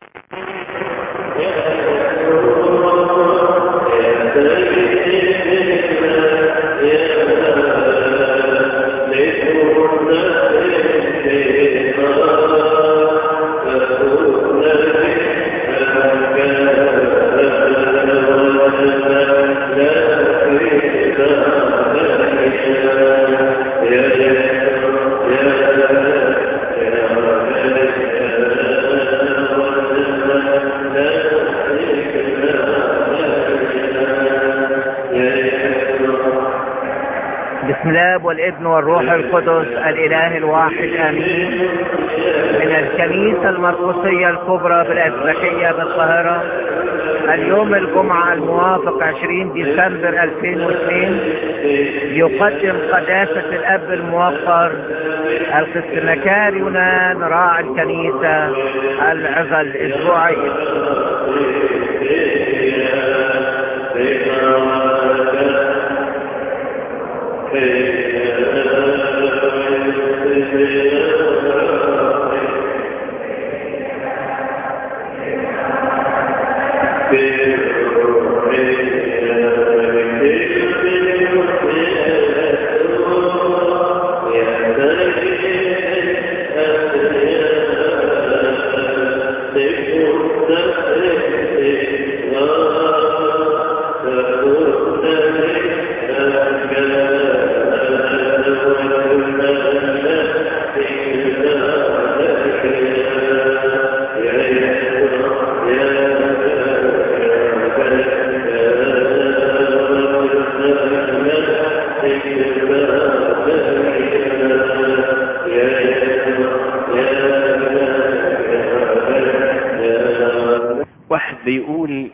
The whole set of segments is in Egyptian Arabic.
بسم الله والابن والروح القدس الاله الواحد امين من الكنيسة المرقسية الكبرى بالازبكية بالقاهرة اليوم الجمعة الموافق 20 ديسمبر 2002 يقدم قداسة الاب الموقر القسمكار يونان راعي الكنيسة العظة الاسبوعية واحد بيقول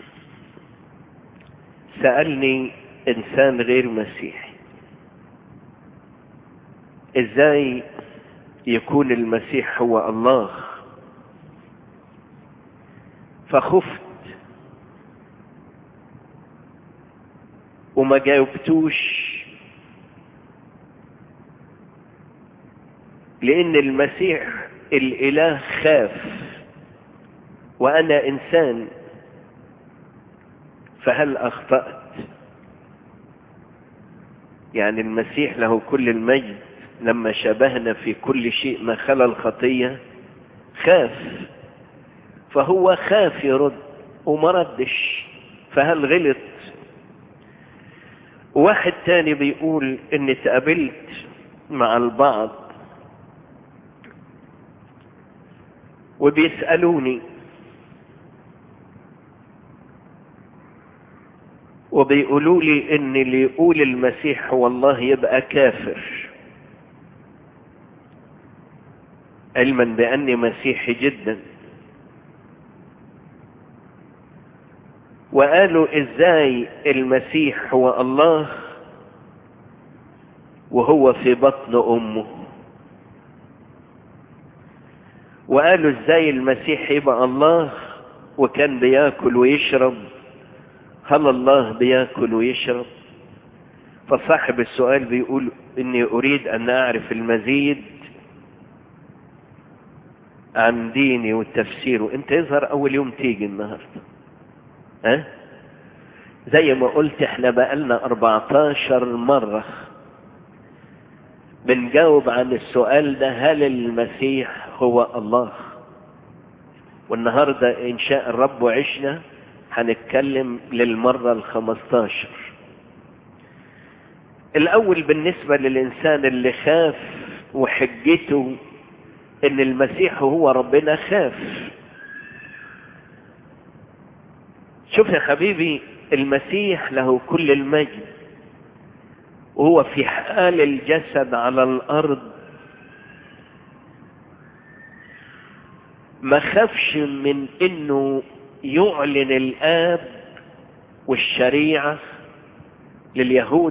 سألني إنسان غير مسيحي إزاي يكون المسيح هو الله فخفت وما جاوبتوش لأن المسيح الإله خاف وأنا إنسان فهل أخطأت يعني المسيح له كل المجد لما شبهنا في كل شيء ما خلا الخطية خاف فهو خاف يرد وما ردش فهل غلط واحد تاني بيقول اني اتقابلت مع البعض وبيسألوني وبيقولوا لي ان اللي يقول المسيح هو الله يبقى كافر علما باني مسيحي جدا وقالوا ازاي المسيح هو الله وهو في بطن امه وقالوا ازاي المسيح يبقى الله وكان بياكل ويشرب هل الله بياكل ويشرب فصاحب السؤال بيقول اني اريد ان اعرف المزيد عن ديني وتفسيره انت يظهر اول يوم تيجي النهارده ها زي ما قلت احنا بقالنا 14 مرة بنجاوب عن السؤال ده هل المسيح هو الله والنهاردة ان شاء الرب وعشنا هنتكلم للمرة الخمستاشر الاول بالنسبة للانسان اللي خاف وحجته ان المسيح هو ربنا خاف شوف يا حبيبي المسيح له كل المجد وهو في حال الجسد على الارض ما خافش من انه يعلن الاب والشريعة لليهود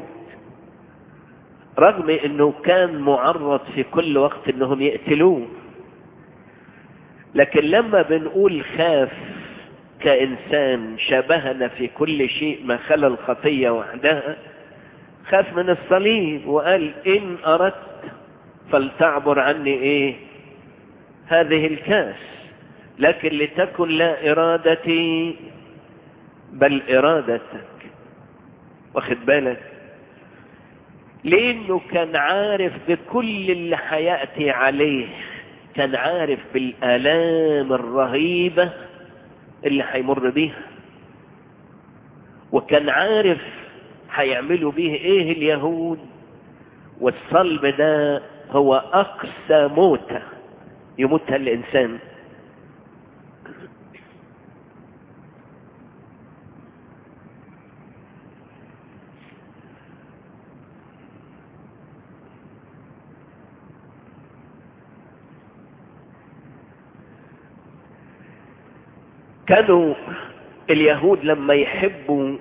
رغم انه كان معرض في كل وقت انهم يقتلوه لكن لما بنقول خاف كإنسان شبهنا في كل شيء ما خلا الخطية وحدها خاف من الصليب وقال إن أردت فلتعبر عني إيه هذه الكاس لكن لتكن لا إرادتي بل إرادتك واخد بالك لأنه كان عارف بكل اللي حياتي عليه كان عارف بالآلام الرهيبة اللي هيمر بيها وكان عارف هيعملوا بيه ايه اليهود والصلب ده هو اقصى موتة يموتها الانسان كانوا اليهود لما يحبوا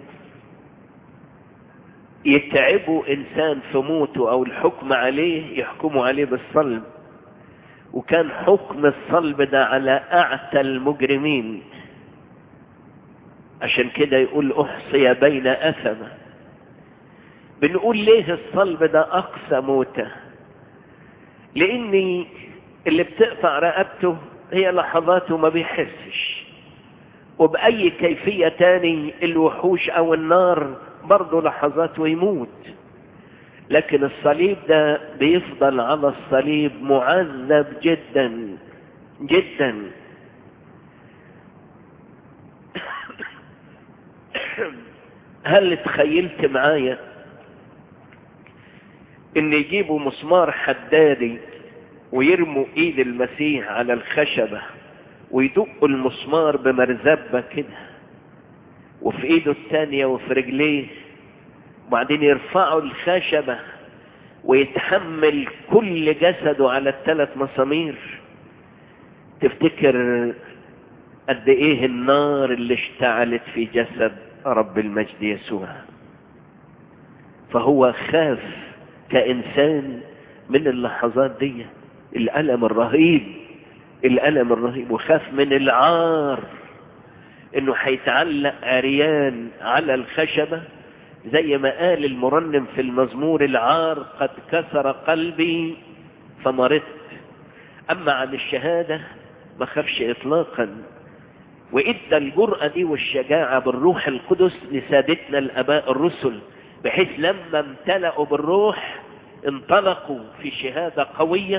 يتعبوا انسان في موته او الحكم عليه يحكموا عليه بالصلب وكان حكم الصلب ده على اعتى المجرمين عشان كده يقول احصي بين اثمه بنقول ليه الصلب ده اقصى موته لاني اللي بتقطع رقبته هي لحظاته ما بيحسش وبأي كيفية تاني الوحوش أو النار برضه لحظات ويموت لكن الصليب ده بيفضل على الصليب معذب جدا جدا هل تخيلت معايا ان يجيبوا مسمار حدادي ويرموا ايد المسيح على الخشبه ويدقوا المسمار بمرزبة كده وفي ايده التانية وفي رجليه وبعدين يرفعوا الخشبة ويتحمل كل جسده على الثلاث مسامير تفتكر قد ايه النار اللي اشتعلت في جسد رب المجد يسوع فهو خاف كإنسان من اللحظات دي الألم الرهيب الألم الرهيب وخاف من العار انه هيتعلق عريان على الخشبة زي ما قال المرنم في المزمور العار قد كسر قلبي فمرضت اما عن الشهادة ما خافش اطلاقا وادى الجرأة دي والشجاعة بالروح القدس لسادتنا الاباء الرسل بحيث لما امتلأوا بالروح انطلقوا في شهادة قوية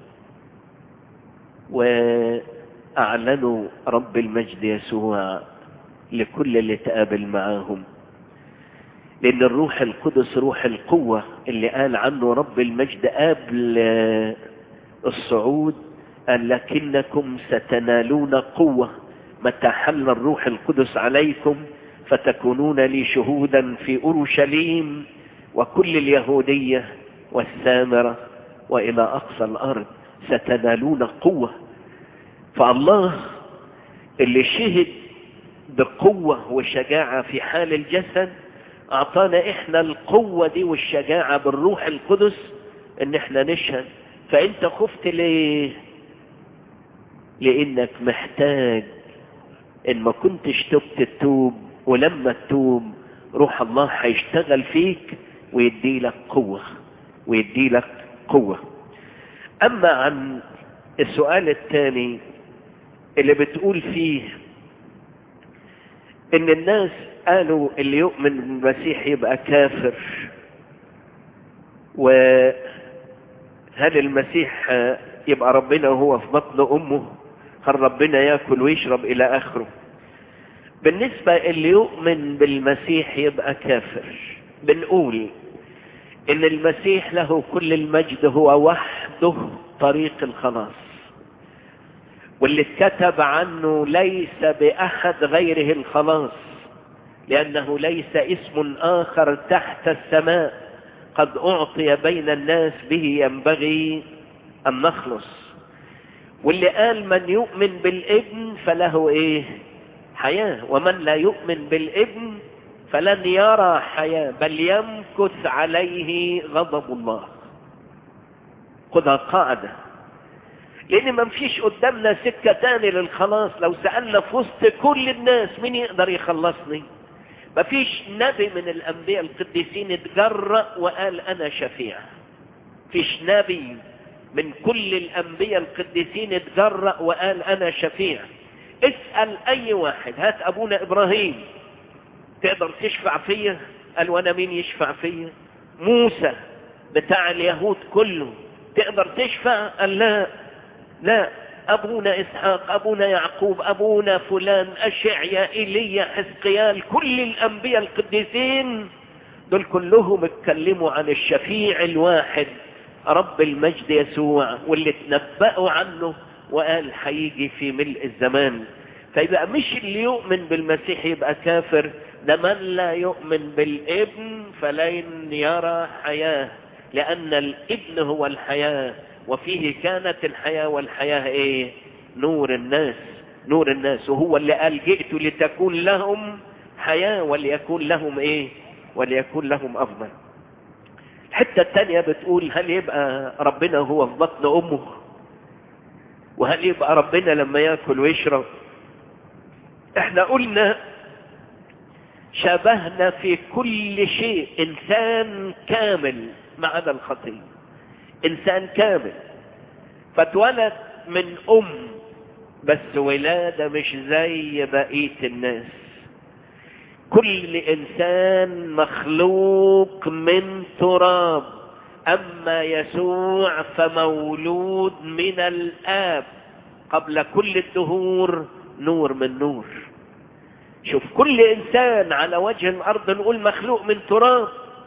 وأعلنوا رب المجد يسوع لكل اللي تقابل معاهم لأن الروح القدس روح القوة اللي قال عنه رب المجد قبل الصعود قال لكنكم ستنالون قوة متى حل الروح القدس عليكم فتكونون لي شهودا في أورشليم وكل اليهودية والسامرة وإلى أقصى الأرض ستنالون قوة فالله اللي شهد بقوة وشجاعة في حال الجسد أعطانا إحنا القوة دي والشجاعة بالروح القدس إن إحنا نشهد فأنت خفت ليه لأنك محتاج إن ما كنتش تبت التوب ولما تتوب روح الله هيشتغل فيك ويدي لك قوة ويدي لك قوة أما عن السؤال الثاني اللي بتقول فيه إن الناس قالوا اللي يؤمن بالمسيح يبقى كافر وهل المسيح يبقى ربنا وهو في بطن أمه هل ربنا يأكل ويشرب إلى آخره بالنسبة اللي يؤمن بالمسيح يبقى كافر بنقول ان المسيح له كل المجد هو وحده طريق الخلاص واللي اتكتب عنه ليس بأحد غيره الخلاص لأنه ليس اسم آخر تحت السماء قد أعطي بين الناس به ينبغي أن نخلص واللي قال من يؤمن بالابن فله ايه حياة ومن لا يؤمن بالابن فلن يرى حياة بل يمكث عليه غضب الله خذها قاعدة لان ما مفيش قدامنا سكة تاني للخلاص لو سألنا في وسط كل الناس مين يقدر يخلصني ما فيش نبي من الانبياء القديسين اتجرأ وقال انا شفيع فيش نبي من كل الانبياء القديسين اتجرأ وقال انا شفيع اسأل اي واحد هات ابونا ابراهيم تقدر تشفع فيا قال وانا مين يشفع فيا موسى بتاع اليهود كله تقدر تشفع قال لا لا ابونا اسحاق ابونا يعقوب ابونا فلان اشعيا ايليا حزقيال كل الانبياء القديسين دول كلهم اتكلموا عن الشفيع الواحد رب المجد يسوع واللي تنبأوا عنه وقال هيجي في ملء الزمان فيبقى مش اللي يؤمن بالمسيح يبقى كافر ده من لا يؤمن بالابن فلن يرى حياة لأن الابن هو الحياة وفيه كانت الحياة والحياة ايه نور الناس نور الناس وهو اللي قال جئت لتكون لهم حياة وليكون لهم ايه وليكون لهم افضل الحتة التانية بتقول هل يبقى ربنا هو في بطن امه وهل يبقى ربنا لما ياكل ويشرب احنا قلنا شبهنا في كل شيء انسان كامل ما عدا الخطيه انسان كامل فاتولد من ام بس ولادة مش زي بقية الناس كل انسان مخلوق من تراب اما يسوع فمولود من الاب قبل كل الدهور نور من نور شوف كل انسان على وجه الارض نقول مخلوق من تراب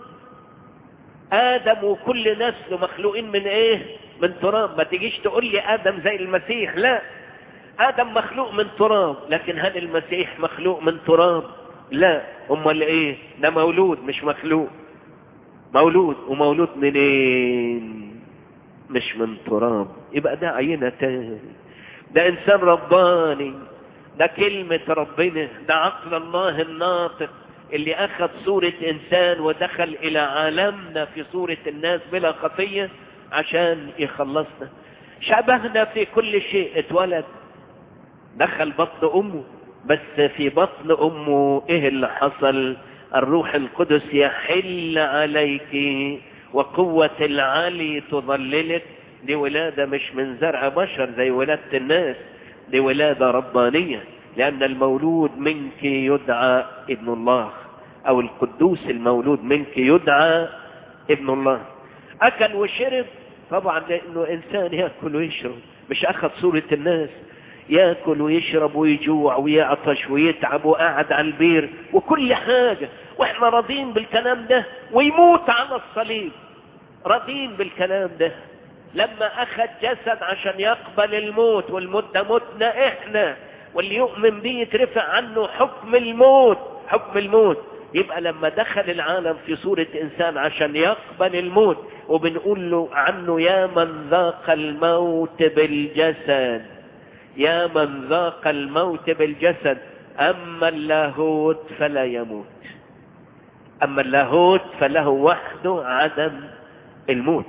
ادم وكل نسله مخلوقين من ايه من تراب ما تجيش تقول لي ادم زي المسيح لا ادم مخلوق من تراب لكن هل المسيح مخلوق من تراب لا امال ايه ده مولود مش مخلوق مولود ومولود منين مش من تراب يبقى ده عينة تاني ده انسان رباني ده كلمة ربنا ده عقل الله الناطق اللي اخذ صورة انسان ودخل الى عالمنا في صورة الناس بلا خطية عشان يخلصنا شبهنا في كل شيء اتولد دخل بطن امه بس في بطن امه ايه اللي حصل الروح القدس يحل عليك وقوة العلي تظللك دي ولادة مش من زرع بشر زي ولادة الناس دي ولادة ربانية لأن المولود منك يدعى ابن الله أو القدوس المولود منك يدعى ابن الله أكل وشرب طبعا لأنه إنسان يأكل ويشرب مش أخذ صورة الناس يأكل ويشرب ويجوع ويعطش ويتعب وقاعد على البير وكل حاجة واحنا راضين بالكلام ده ويموت على الصليب راضين بالكلام ده لما أخذ جسد عشان يقبل الموت والموت ده موتنا إحنا واللي يؤمن به يترفع عنه حكم الموت حكم الموت يبقى لما دخل العالم في صورة إنسان عشان يقبل الموت وبنقول له عنه يا من ذاق الموت بالجسد يا من ذاق الموت بالجسد أما اللاهوت فلا يموت أما اللاهوت فله وحده عدم الموت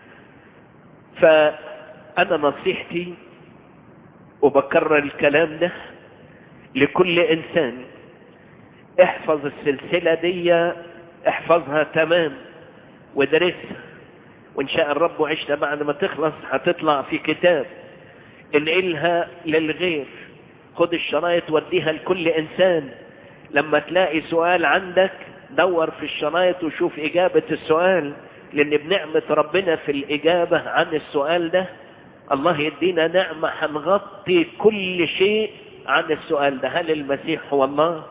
فأنا نصيحتي وبكرر الكلام ده لكل إنسان احفظ السلسلة دي احفظها تمام ودرسها وإن شاء الرب وعشنا بعد ما تخلص هتطلع في كتاب انقلها للغير خد الشرايط وديها لكل إنسان لما تلاقي سؤال عندك دور في الشرايط وشوف إجابة السؤال لأن بنعمة ربنا في الإجابة عن السؤال ده الله يدينا نعمة هنغطي كل شيء عن السؤال ده هل المسيح هو الله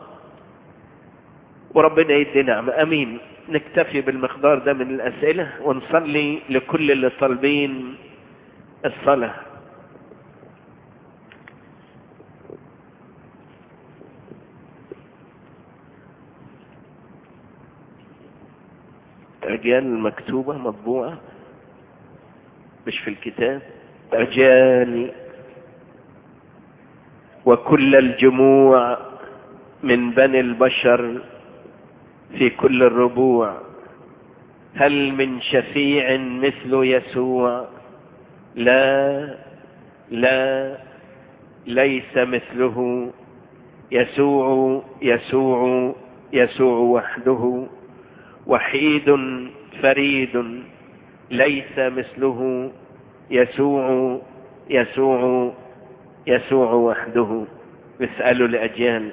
وربنا يدي نعمة أمين نكتفي بالمقدار ده من الأسئلة ونصلي لكل اللي طالبين الصلاة أجيال مكتوبة مطبوعة مش في الكتاب أجيال وكل الجموع من بني البشر في كل الربوع هل من شفيع مثل يسوع لا لا ليس مثله يسوع يسوع يسوع وحده وحيد فريد ليس مثله يسوع يسوع يسوع وحده بيسألوا لأجيال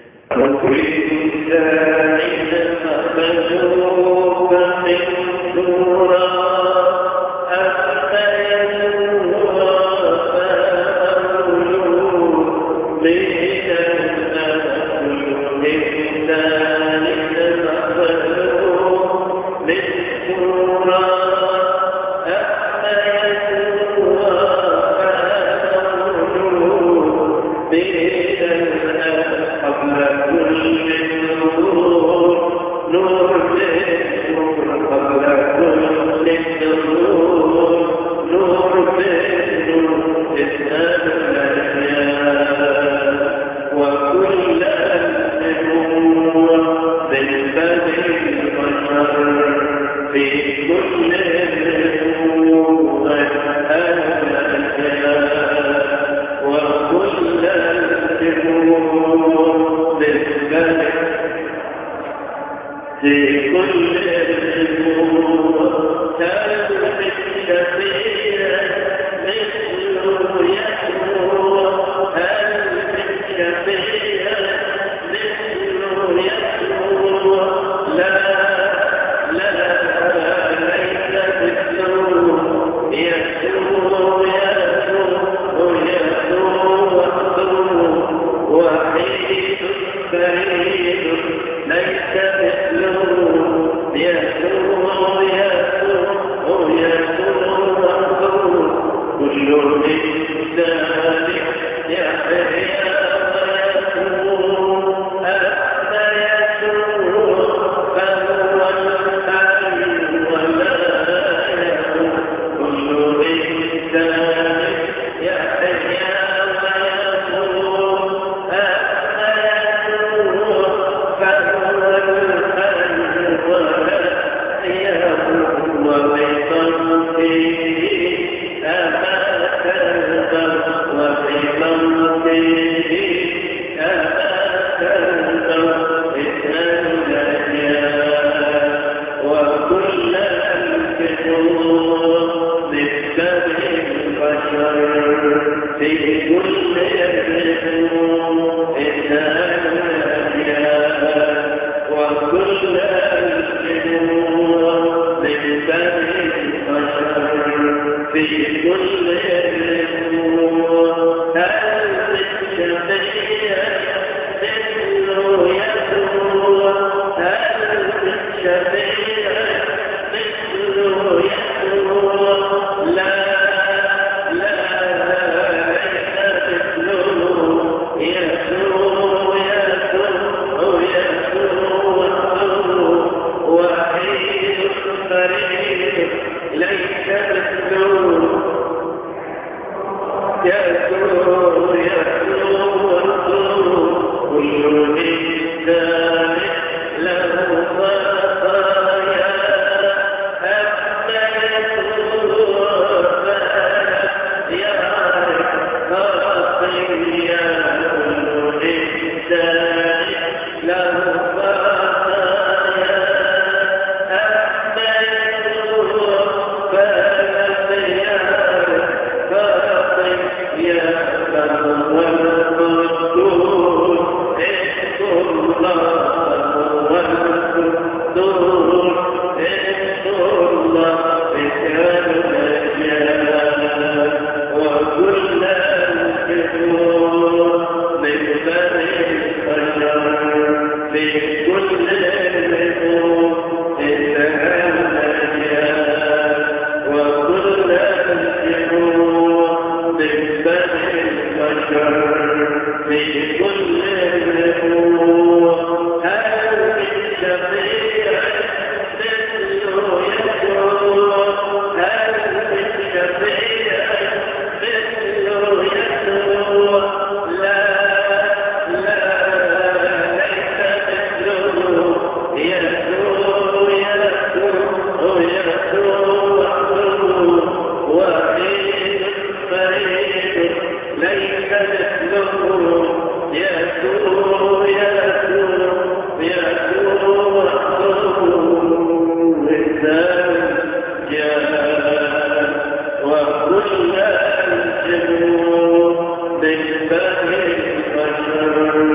وكل الجنود بالبر البشر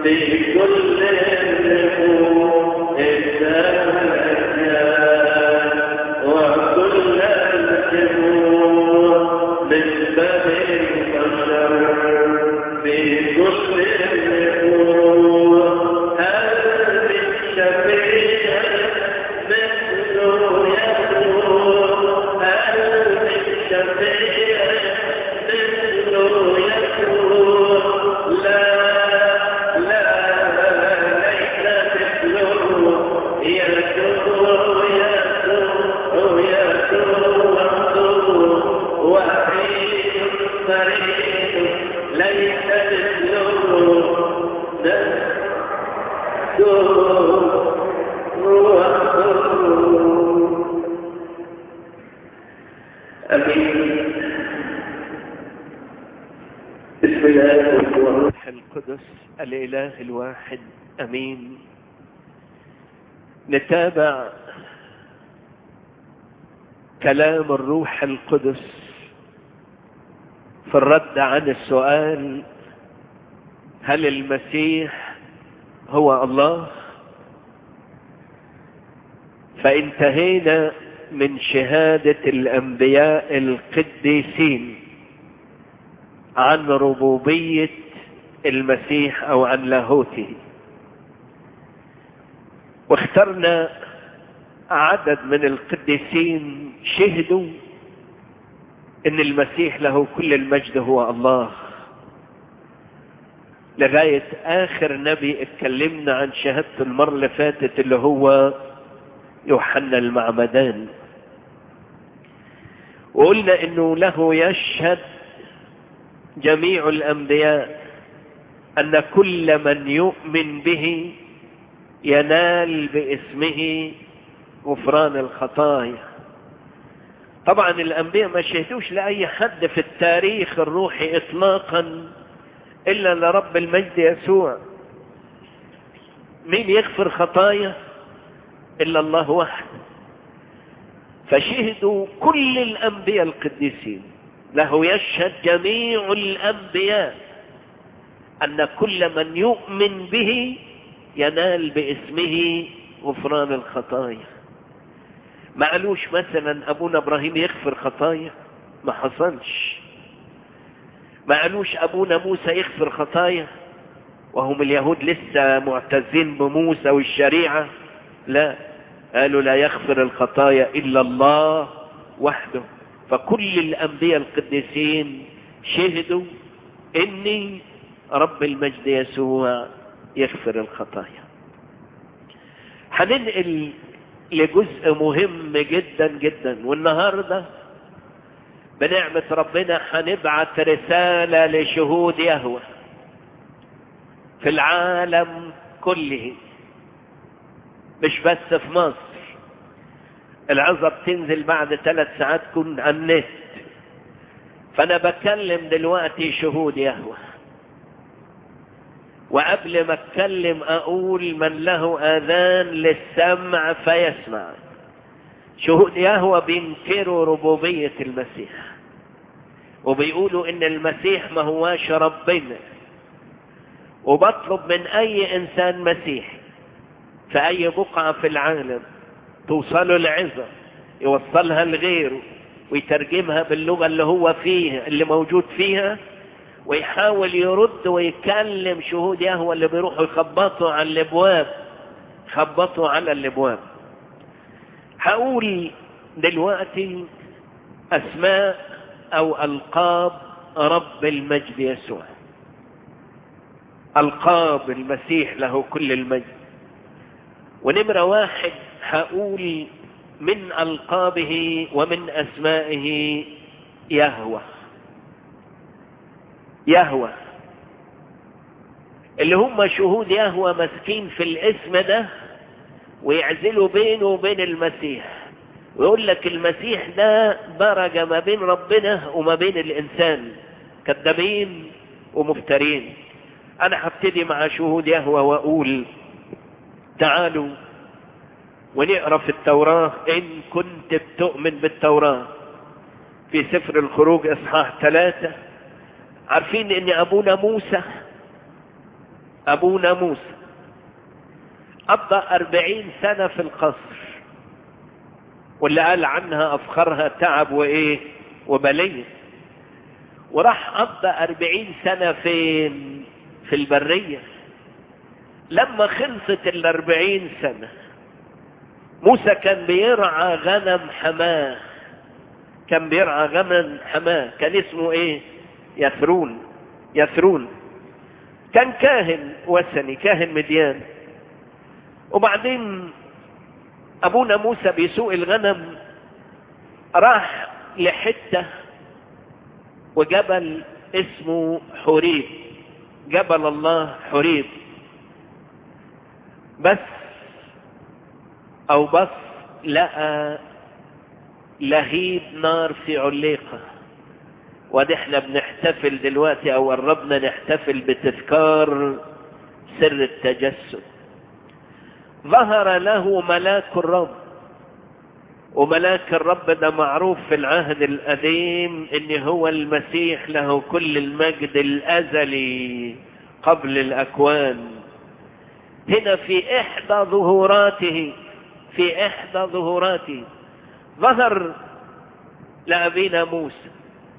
الإله الواحد أمين نتابع كلام الروح القدس في الرد عن السؤال هل المسيح هو الله فانتهينا من شهادة الأنبياء القديسين عن ربوبية المسيح او عن لاهوته واخترنا عدد من القديسين شهدوا ان المسيح له كل المجد هو الله لغاية اخر نبي اتكلمنا عن شهادته المرة اللي فاتت اللي هو يوحنا المعمدان وقلنا انه له يشهد جميع الانبياء أن كل من يؤمن به ينال باسمه غفران الخطايا طبعا الأنبياء ما شهدوش لأي حد في التاريخ الروحي إطلاقا إلا لرب المجد يسوع مين يغفر خطايا إلا الله وحده فشهدوا كل الأنبياء القديسين له يشهد جميع الأنبياء أن كل من يؤمن به ينال باسمه غفران الخطايا ما قالوش مثلا أبونا إبراهيم يغفر خطايا ما حصلش ما قالوش أبونا موسى يغفر خطايا وهم اليهود لسه معتزين بموسى والشريعة لا قالوا لا يغفر الخطايا إلا الله وحده فكل الأنبياء القديسين شهدوا إني رب المجد يسوع يغفر الخطايا هننقل لجزء مهم جدا جدا والنهاردة بنعمة ربنا هنبعت رسالة لشهود يهوه في العالم كله مش بس في مصر العظة بتنزل بعد ثلاث ساعات كن على النت فأنا بكلم دلوقتي شهود يهوه وقبل ما اتكلم اقول من له اذان للسمع فيسمع شهود يهوى بينكروا ربوبية المسيح وبيقولوا ان المسيح ما هواش ربنا وبطلب من اي انسان مسيحي في اي بقعة في العالم توصله العظة يوصلها لغيره ويترجمها باللغة اللي هو فيها اللي موجود فيها ويحاول يرد ويكلم شهود يهوى اللي بيروحوا يخبطوا على الابواب خبطوا على الابواب هقول دلوقتي اسماء او القاب رب المجد يسوع القاب المسيح له كل المجد ونمرة واحد هقول من القابه ومن اسمائه يهوه يهوى اللي هم شهود يهوى ماسكين في الاسم ده ويعزلوا بينه وبين المسيح ويقول لك المسيح ده درجة ما بين ربنا وما بين الإنسان كذابين ومفترين أنا هبتدي مع شهود يهوى وأقول تعالوا ونقرأ في التوراة إن كنت بتؤمن بالتوراة في سفر الخروج إصحاح ثلاثة عارفين ان ابونا موسى أبونا موسى قضى أربعين سنة في القصر واللي قال عنها أفخرها تعب وإيه وبلية وراح قضى أربعين سنة فين في البرية لما خلصت الأربعين سنة موسى كان بيرعى غنم حماه كان بيرعى غنم حماه كان اسمه ايه يثرون يثرون كان كاهن وثني كاهن مديان وبعدين ابونا موسى بيسوق الغنم راح لحتة وجبل اسمه حريب جبل الله حريب بس او بص لقى لهيب نار في عليقة وده احنا بنحتفل دلوقتي او قربنا نحتفل بتذكار سر التجسد ظهر له ملاك الرب وملاك الرب ده معروف في العهد القديم ان هو المسيح له كل المجد الازلي قبل الاكوان هنا في احدى ظهوراته في احدى ظهوراته ظهر لأبينا موسى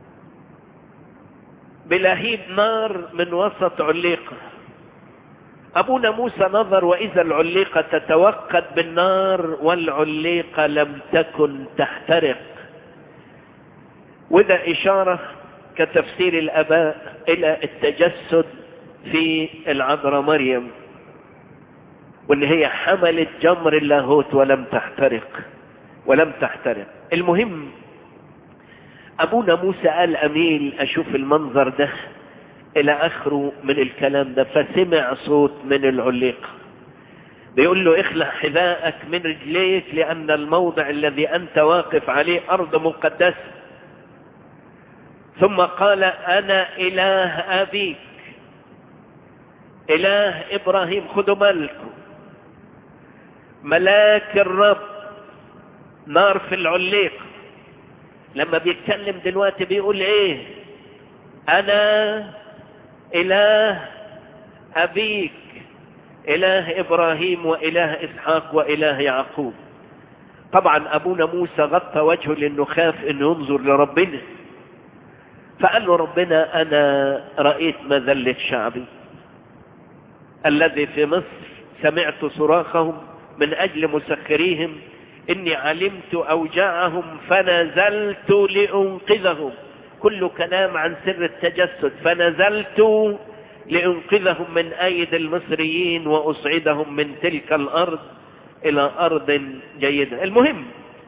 بلهيب نار من وسط عليقة أبونا موسى نظر وإذا العليقة تتوقد بالنار والعليقة لم تكن تحترق وده إشارة كتفسير الأباء إلى التجسد في العذراء مريم وإن هي حملت جمر اللاهوت ولم تحترق ولم تحترق المهم ابونا موسى قال اميل اشوف المنظر ده الى اخره من الكلام ده فسمع صوت من العليقة بيقول له اخلع حذاءك من رجليك لان الموضع الذي انت واقف عليه ارض مقدسة ثم قال انا اله ابيك اله ابراهيم خدوا بالكم ملاك الرب نار في العليق لما بيتكلم دلوقتي بيقول ايه انا اله ابيك اله ابراهيم واله اسحاق واله يعقوب طبعا ابونا موسى غطى وجهه لانه خاف انه ينظر لربنا فقال له ربنا انا رأيت مذلة شعبي الذي في مصر سمعت صراخهم من اجل مسخريهم اني علمت اوجاعهم فنزلت لانقذهم كل كلام عن سر التجسد فنزلت لانقذهم من ايدي المصريين واصعدهم من تلك الارض الى ارض جيدة المهم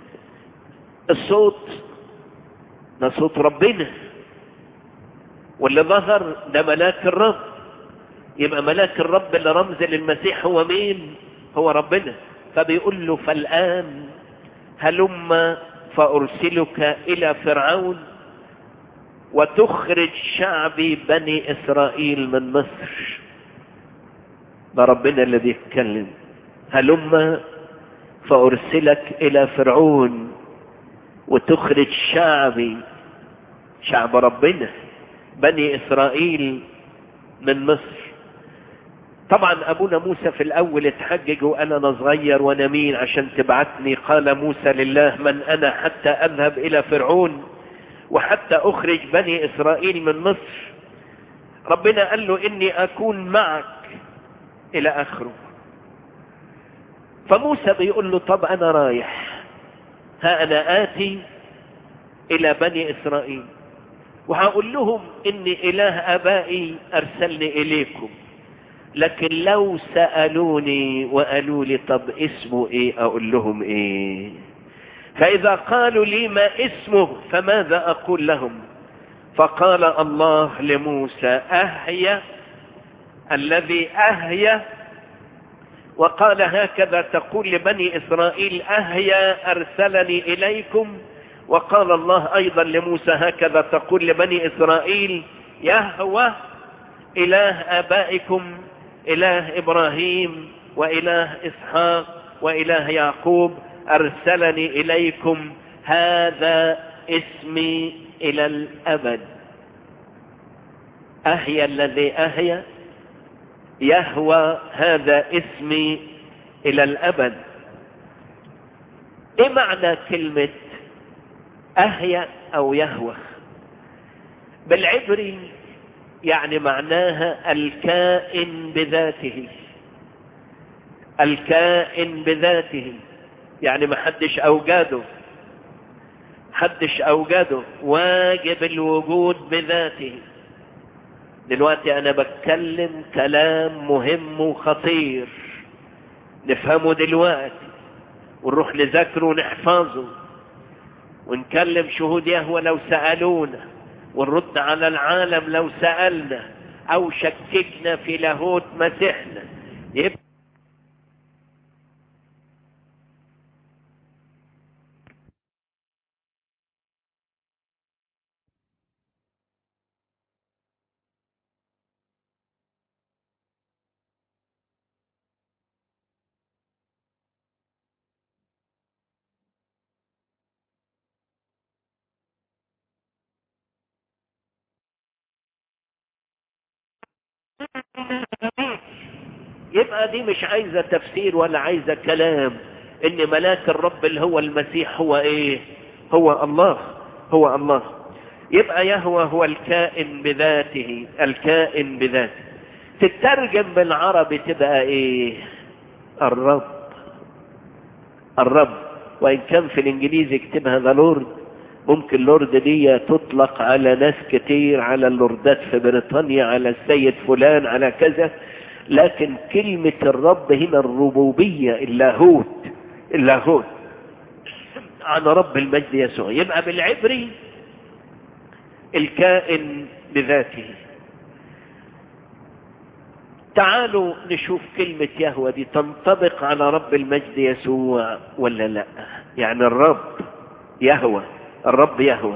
الصوت ده صوت ربنا واللي ظهر ده ملاك الرب يبقى ملاك الرب اللي رمز للمسيح هو مين هو ربنا فبيقول له فالآن هلم فأرسلك إلى فرعون وتخرج شعبي بني إسرائيل من مصر ده ربنا اللي بيتكلم هلم فأرسلك إلى فرعون وتخرج شعبي شعب ربنا بني إسرائيل من مصر طبعا ابونا موسى في الاول اتحجج وقال انا صغير وانا مين عشان تبعتني قال موسى لله من انا حتى اذهب الى فرعون وحتى اخرج بني اسرائيل من مصر ربنا قال له اني اكون معك الى اخره فموسى بيقول له طب انا رايح ها انا اتي الى بني اسرائيل وهقول لهم ان اله ابائي ارسلني اليكم لكن لو سألوني وقالوا لي طب اسمه ايه اقول لهم ايه فاذا قالوا لي ما اسمه فماذا اقول لهم فقال الله لموسى اهيا الذي اهيا وقال هكذا تقول لبني اسرائيل اهيا ارسلني اليكم وقال الله ايضا لموسى هكذا تقول لبني اسرائيل يهوى اله ابائكم إله إبراهيم وإله إسحاق وإله يعقوب أرسلني إليكم هذا اسمي إلى الأبد أهيا الذي أهيا يهوى هذا اسمي الى الابد ايه معنى كلمة اهيا او يهوى بالعبري يعني معناها الكائن بذاته الكائن بذاته يعني ما حدش اوجاده حدش اوجاده واجب الوجود بذاته دلوقتي انا بتكلم كلام مهم وخطير نفهمه دلوقتي ونروح نذاكره ونحفظه ونكلم شهود يهوى لو سألونا ونرد على العالم لو سألنا او شككنا في لاهوت مسيحنا يبقى يبقى دي مش عايزة تفسير ولا عايزة كلام ان ملاك الرب اللي هو المسيح هو ايه هو الله هو الله يبقى يهوى هو الكائن بذاته الكائن بذاته تترجم بالعربي تبقى ايه الرب الرب وان كان في الانجليزي يكتبها ذا لورد ممكن لورد دي تطلق على ناس كتير على اللوردات في بريطانيا على السيد فلان على كذا لكن كلمة الرب هنا الربوبية اللاهوت اللاهوت عن رب المجد يسوع يبقى بالعبري الكائن بذاته تعالوا نشوف كلمة يهوى دي تنطبق على رب المجد يسوع ولا لا يعني الرب يهوى الرب يهوى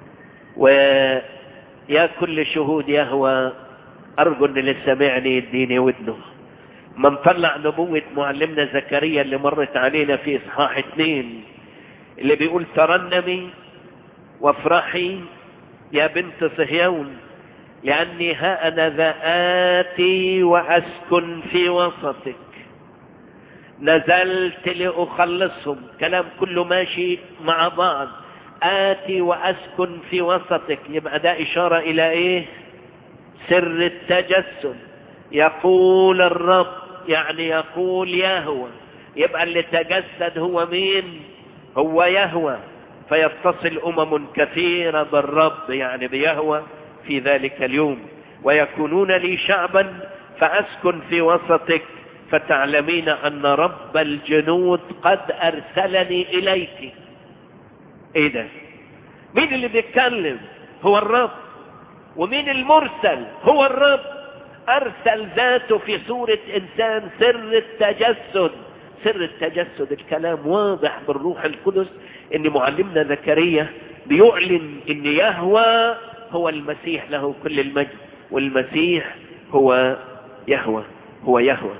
ويا كل شهود يهوى أرجو أن اللي سمعني يديني ودنه من طلع نبوة معلمنا زكريا اللي مرت علينا في إصحاح اتنين اللي بيقول ترنمي وافرحي يا بنت صهيون لأني ها أنا ذا آتي وأسكن في وسطك نزلت لأخلصهم كلام كله ماشي مع بعض آتي وأسكن في وسطك يبقى ده إشارة إلى إيه سر التجسد يقول الرب يعني يقول يهوى يبقى اللي تجسد هو مين هو يهوى فيتصل أمم كثيرة بالرب يعني بيهوى في ذلك اليوم ويكونون لي شعبا فأسكن في وسطك فتعلمين أن رب الجنود قد أرسلني إليك إيه ده مين اللي بيتكلم هو الرب ومين المرسل هو الرب أرسل ذاته في صورة إنسان سر التجسد سر التجسد الكلام واضح بالروح القدس ان معلمنا زكريا بيعلن ان يهوى هو المسيح له كل المجد والمسيح هو يهوى هو يهوى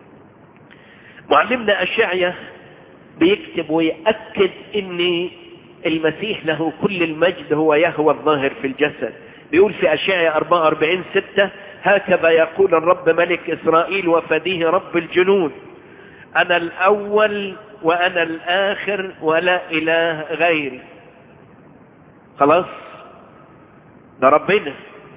معلمنا أشعية بيكتب ويأكد ان المسيح له كل المجد هو يهوى الظاهر في الجسد بيقول في أشعية 44 6 هكذا يقول الرب ملك إسرائيل وفديه رب الجنود أنا الأول وأنا الآخر ولا إله غيري خلاص ده ربنا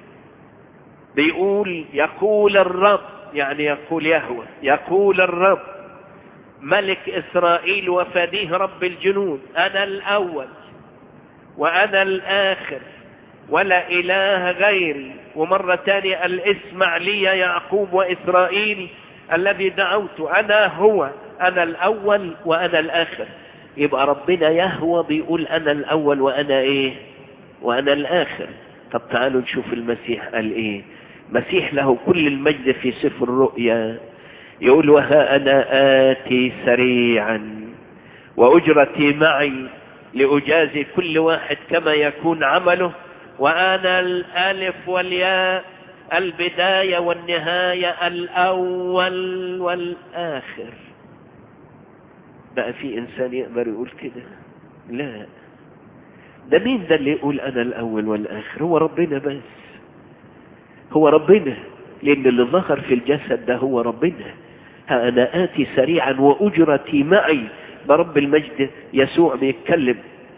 بيقول يقول الرب يعني يقول يهوى يقول الرب ملك إسرائيل وفديه رب الجنود أنا الأول وأنا الآخر ولا إله غيري ومرة تانية قال اسمع لي يا يعقوب وإسرائيل الذي دعوت أنا هو أنا الأول وأنا الآخر يبقى ربنا يهوى بيقول أنا الأول وأنا إيه وأنا الآخر طب تعالوا نشوف المسيح قال إيه مسيح له كل المجد في سفر الرؤيا يقول وها أنا آتي سريعا وأجرتي معي لأجازي كل واحد كما يكون عمله وأنا الألف والياء البداية والنهاية الأول والآخر بقى في إنسان يقدر يقول كده لا ده مين ده اللي يقول أنا الأول والآخر هو ربنا بس هو ربنا لأن اللي ظهر في الجسد ده هو ربنا ها أنا آتي سريعا وأجرتي معي برب المجد يسوع بيتكلم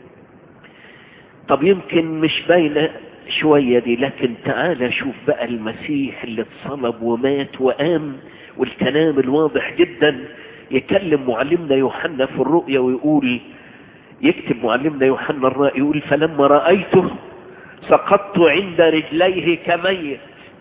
طب يمكن مش باينة شوية دي لكن تعال شوف بقى المسيح اللي اتصلب ومات وقام والكلام الواضح جدا يكلم معلمنا يوحنا في الرؤيا ويقول يكتب معلمنا يوحنا الرأي يقول فلما رأيته سقطت عند رجليه كميت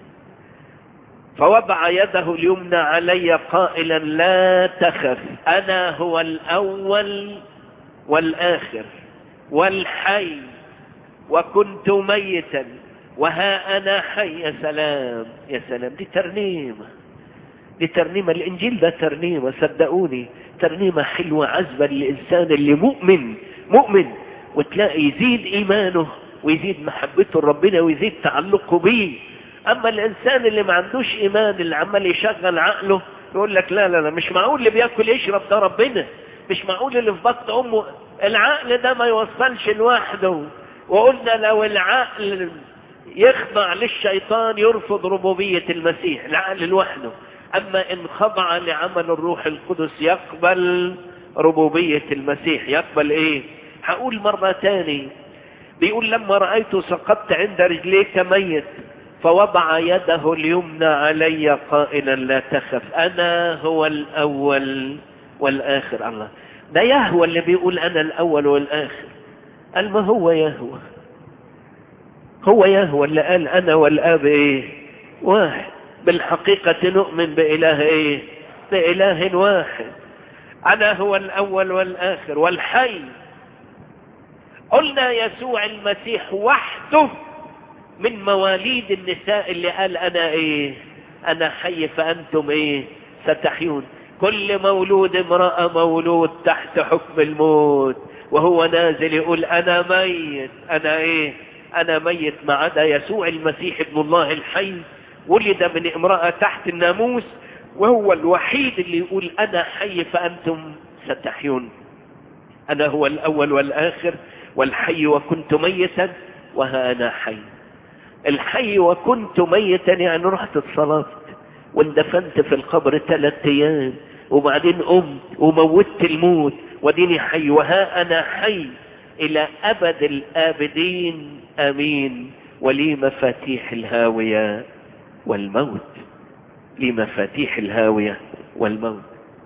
فوضع يده اليمنى علي قائلا لا تخف أنا هو الأول والآخر والحي وكنت ميتا وها أنا حي يا سلام يا سلام دي ترنيمة دي ترنيمة الإنجيل ده ترنيمة صدقوني ترنيمة حلوة عذبة للإنسان اللي مؤمن مؤمن وتلاقي يزيد إيمانه ويزيد محبته لربنا ويزيد تعلقه بيه أما الإنسان اللي ما عندوش إيمان اللي عمال يشغل عقله يقول لك لا لا لا مش معقول اللي بياكل يشرب ده ربنا مش معقول اللي في بطن أمه العقل ده ما يوصلش لوحده وقلنا لو العقل يخضع للشيطان يرفض ربوبية المسيح العقل لوحده أما إن خضع لعمل الروح القدس يقبل ربوبية المسيح يقبل إيه هقول مرة تاني بيقول لما رأيته سقطت عند رجليك ميت فوضع يده اليمنى علي قائلا لا تخف أنا هو الأول والآخر الله ده يهوى اللي بيقول أنا الأول والآخر قال ما هو يهوى هو يهوى اللي قال أنا والآب إيه واحد بالحقيقة نؤمن بإله إيه بإله واحد أنا هو الأول والآخر والحي قلنا يسوع المسيح وحده من مواليد النساء اللي قال أنا إيه أنا حي فأنتم إيه ستحيون كل مولود امرأة مولود تحت حكم الموت وهو نازل يقول أنا ميت أنا إيه أنا ميت ما عدا يسوع المسيح ابن الله الحي ولد من امرأة تحت الناموس وهو الوحيد اللي يقول أنا حي فأنتم ستحيون أنا هو الأول والآخر والحي وكنت ميتا وها أنا حي الحي وكنت ميتا يعني رحت اتصلت واندفنت في القبر ثلاث ايام وبعدين قمت وموتت الموت وديني حي وها انا حي الى ابد الابدين امين ولي مفاتيح الهاوية والموت لي مفاتيح الهاوية والموت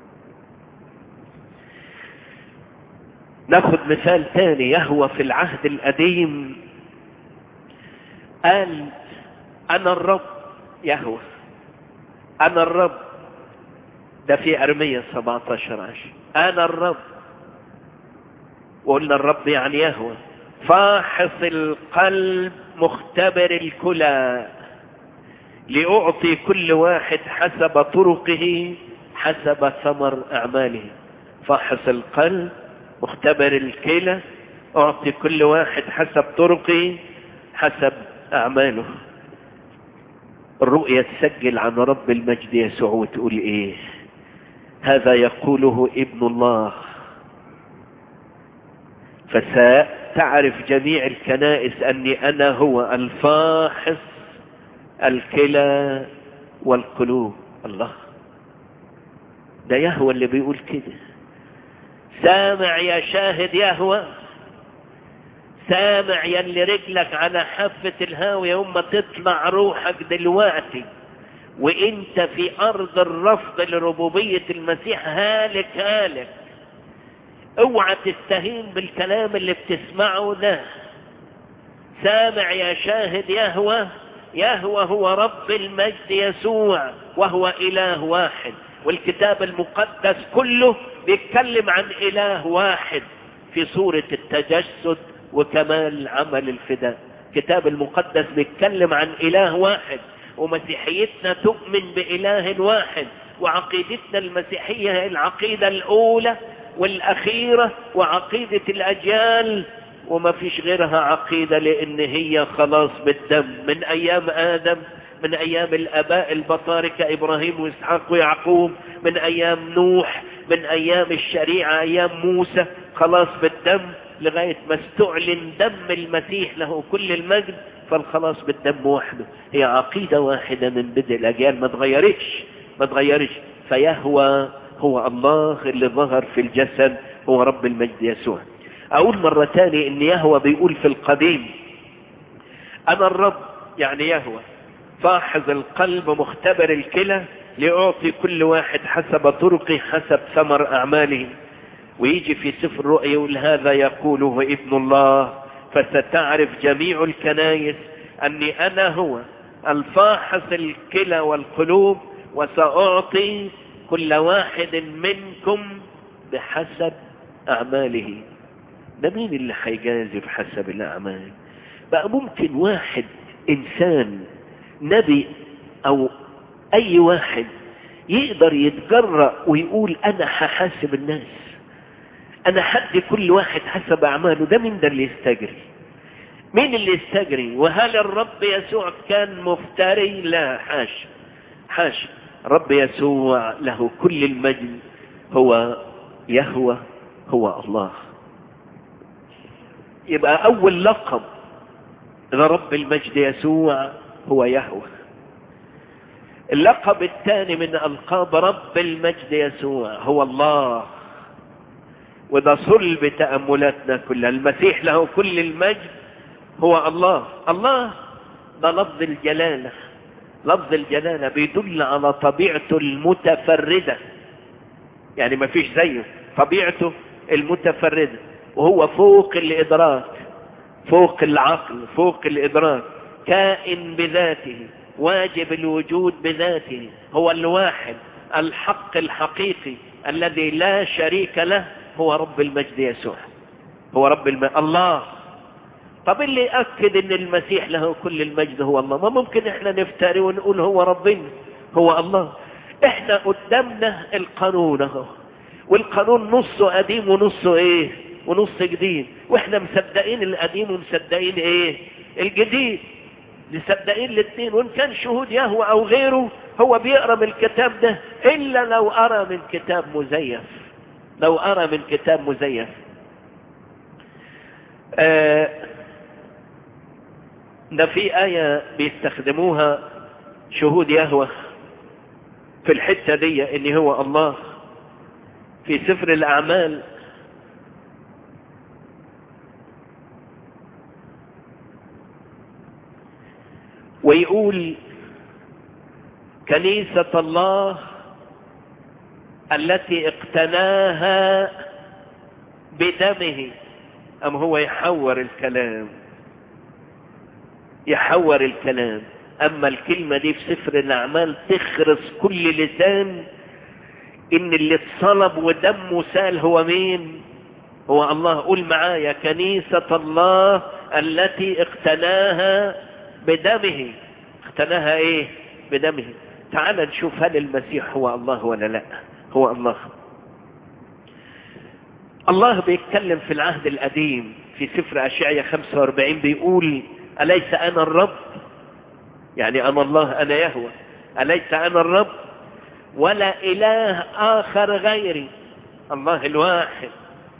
ناخد مثال تاني يهوى في العهد القديم قال انا الرب يهوى انا الرب ده في ارمية 17 عشر انا الرب وقلنا الرب يعني يهوى فاحص القلب مختبر الكلى لأعطي كل واحد حسب طرقه حسب ثمر أعماله فاحص القلب مختبر الكلى أعطي كل واحد حسب طرقه حسب أعماله الرؤية تسجل عن رب المجد يسوع وتقول إيه هذا يقوله ابن الله فستعرف جميع الكنائس أني أنا هو الفاحص الكلى والقلوب الله ده يهوى اللي بيقول كده سامع يا شاهد يهوى سامع يا اللي رجلك على حافة الهاوية يوم ما تطلع روحك دلوقتي وانت في ارض الرفض لربوبية المسيح هالك هالك اوعى تستهين بالكلام اللي بتسمعه ده سامع يا شاهد يهوى يهوى هو رب المجد يسوع وهو اله واحد والكتاب المقدس كله بيتكلم عن اله واحد في صورة التجسد وكمال عمل الفداء الكتاب المقدس بيتكلم عن اله واحد ومسيحيتنا تؤمن بإله واحد وعقيدتنا المسيحية هي العقيدة الأولى والأخيرة وعقيدة الأجيال وما فيش غيرها عقيدة لأن هي خلاص بالدم من أيام آدم من أيام الآباء البطاركة إبراهيم وإسحاق ويعقوب من أيام نوح من أيام الشريعة أيام موسى خلاص بالدم لغاية ما استعلن دم المسيح له كل المجد فالخلاص بالدم وحده هي عقيدة واحدة من بدء الأجيال ما تغيرش ما تغيرش فيهوى هو الله اللي ظهر في الجسد هو رب المجد يسوع أقول مرة تاني إن يهوى بيقول في القديم أنا الرب يعني يهوى فاحظ القلب مختبر الكلى لأعطي كل واحد حسب طرقه حسب ثمر أعماله ويجي في سفر الرؤيا يقول هذا يقوله ابن الله فستعرف جميع الكنايس أني أنا هو الفاحص الكلى والقلوب وسأعطي كل واحد منكم بحسب أعماله ده مين اللي هيجازي بحسب الأعمال بقى ممكن واحد إنسان نبي أو أي واحد يقدر يتجرأ ويقول أنا هحاسب الناس أنا حد كل واحد حسب أعماله ده مين ده اللي يستجري مين اللي يستجري وهل الرب يسوع كان مفتري لا حاشا حاشا رب يسوع له كل المجد هو يهوى هو الله يبقى أول لقب لرب المجد يسوع هو يهوى اللقب الثاني من ألقاب رب المجد يسوع هو الله وده صلب تأملاتنا كلها المسيح له كل المجد هو الله الله ده لفظ الجلالة لفظ الجلالة بيدل على طبيعته المتفردة يعني ما فيش زيه طبيعته المتفردة وهو فوق الإدراك فوق العقل فوق الإدراك كائن بذاته واجب الوجود بذاته هو الواحد الحق الحقيقي الذي لا شريك له هو رب المجد يسوع هو رب المجد الله طب اللي يأكد ان المسيح له كل المجد هو الله ما ممكن احنا نفتري ونقول هو ربنا هو الله احنا قدامنا القانون اهو والقانون نصه قديم ونصه ايه ونص جديد واحنا مصدقين القديم ومصدقين ايه الجديد مصدقين الاثنين وان كان شهود يهوى او غيره هو بيقرا من الكتاب ده الا لو ارى من كتاب مزيف لو ارى من كتاب مزيف آه ده في آية بيستخدموها شهود يهوى في الحتة دي ان هو الله في سفر الأعمال ويقول كنيسة الله التي اقتناها بدمه أم هو يحور الكلام يحور الكلام أما الكلمة دي في سفر الأعمال تخرس كل لسان إن اللي اتصلب ودمه سال هو مين هو الله قول معايا كنيسة الله التي اقتناها بدمه اقتناها ايه بدمه تعال نشوف هل المسيح هو الله ولا لا هو الله الله بيتكلم في العهد القديم في سفر أشعية 45 بيقول أليس أنا الرب يعني أنا الله أنا يهوى أليس أنا الرب ولا إله آخر غيري الله الواحد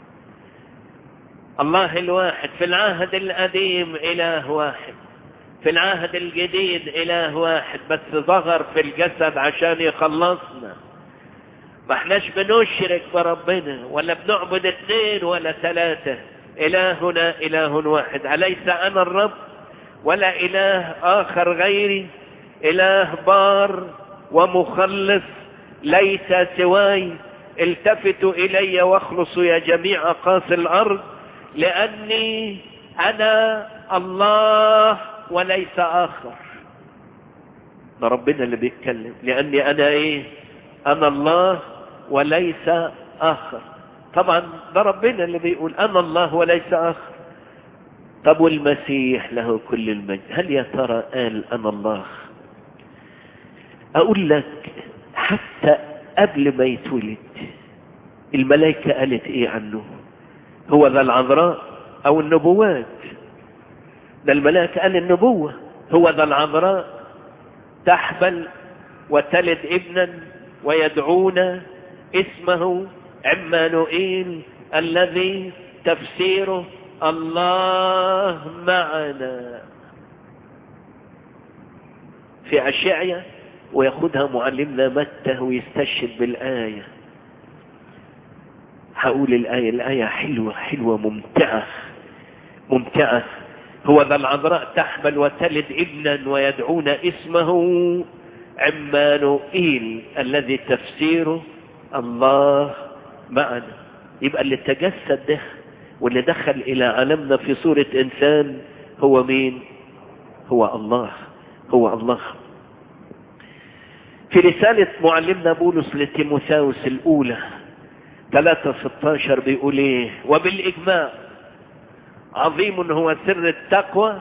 الله الواحد في العهد القديم إله واحد في العهد الجديد إله واحد بس ظهر في الجسد عشان يخلصنا ما احناش بنشرك بربنا ولا بنعبد اثنين ولا ثلاثة إلهنا إله واحد أليس أنا الرب ولا إله آخر غيري إله بار ومخلص ليس سواي التفتوا إلي واخلصوا يا جميع أقاصي الأرض لأني أنا الله وليس آخر ده ربنا اللي بيتكلم لأني أنا إيه أنا الله وليس آخر طبعا ده ربنا اللي بيقول أنا الله وليس آخر طب والمسيح له كل المجد هل يا ترى قال أنا الله أقول لك حتى قبل ما يتولد الملائكة قالت إيه عنه هو ذا العذراء أو النبوات ده الملائكة قال النبوة هو ذا العذراء تحبل وتلد ابنا ويدعون اسمه عمانوئيل الذي تفسيره الله معنا في أشعية وياخدها معلمنا متى ويستشهد بالآية هقول الآية الآية حلوة حلوة ممتعة ممتعة هو ذا العذراء تحمل وتلد ابنا ويدعون اسمه عمانوئيل الذي تفسيره الله معنا يبقى اللي تجسد ده واللي دخل الى عالمنا في صورة انسان هو مين هو الله هو الله في رسالة معلمنا بولس لتيموثاوس الاولى 3 بيقول ايه وبالاجماع عظيم هو سر التقوى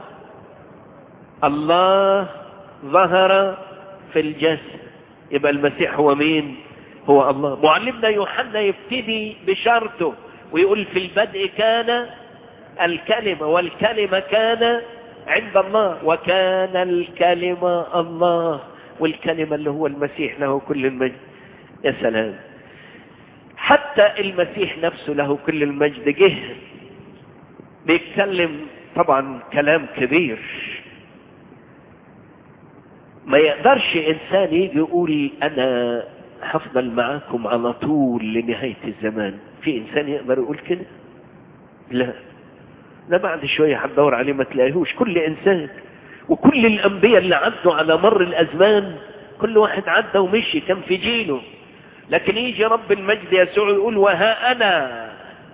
الله ظهر في الجسد يبقى المسيح هو مين هو الله معلمنا يوحنا يبتدي بشرطه ويقول في البدء كان الكلمة والكلمة كان عند الله وكان الكلمة الله والكلمة اللي هو المسيح له كل المجد يا سلام حتى المسيح نفسه له كل المجد جه بيتكلم طبعا كلام كبير ما يقدرش انسان يجي يقول انا هفضل معاكم على طول لنهاية الزمان في انسان يقدر يقول كده لا لا بعد شوية هتدور عليه ما تلاقيهوش كل انسان وكل الانبياء اللي عدوا على مر الازمان كل واحد عدى ومشي كان في جيله لكن يجي رب المجد يسوع يقول وها انا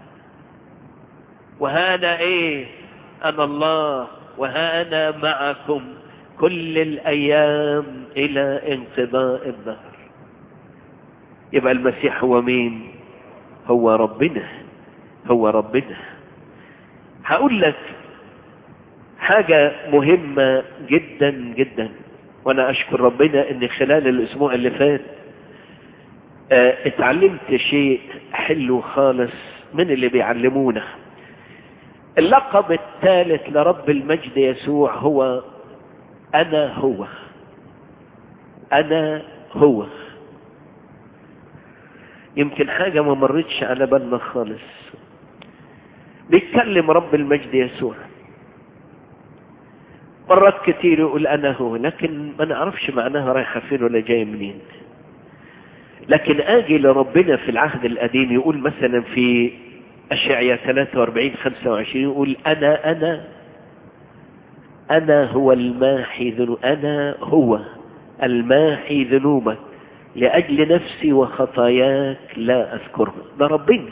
وها انا ايه انا الله وها انا معكم كل الايام الى انقضاء الدهر يبقى المسيح هو مين هو ربنا هو ربنا هقول لك حاجة مهمة جدا جدا وانا اشكر ربنا ان خلال الاسبوع اللي فات اه اتعلمت شيء حلو خالص من اللي بيعلمونا اللقب الثالث لرب المجد يسوع هو انا هو انا هو يمكن حاجة ما مرتش على بالنا خالص بيتكلم رب المجد يسوع مرات كتير يقول انا هو لكن ما نعرفش معناها رايحة فين ولا جاية منين لكن اجي لربنا في العهد القديم يقول مثلا في اشعياء 43 25 يقول انا انا انا هو الماحي ذنوب انا هو الماحي ذنوبك لأجل نفسي وخطاياك لا أذكرها ده ربنا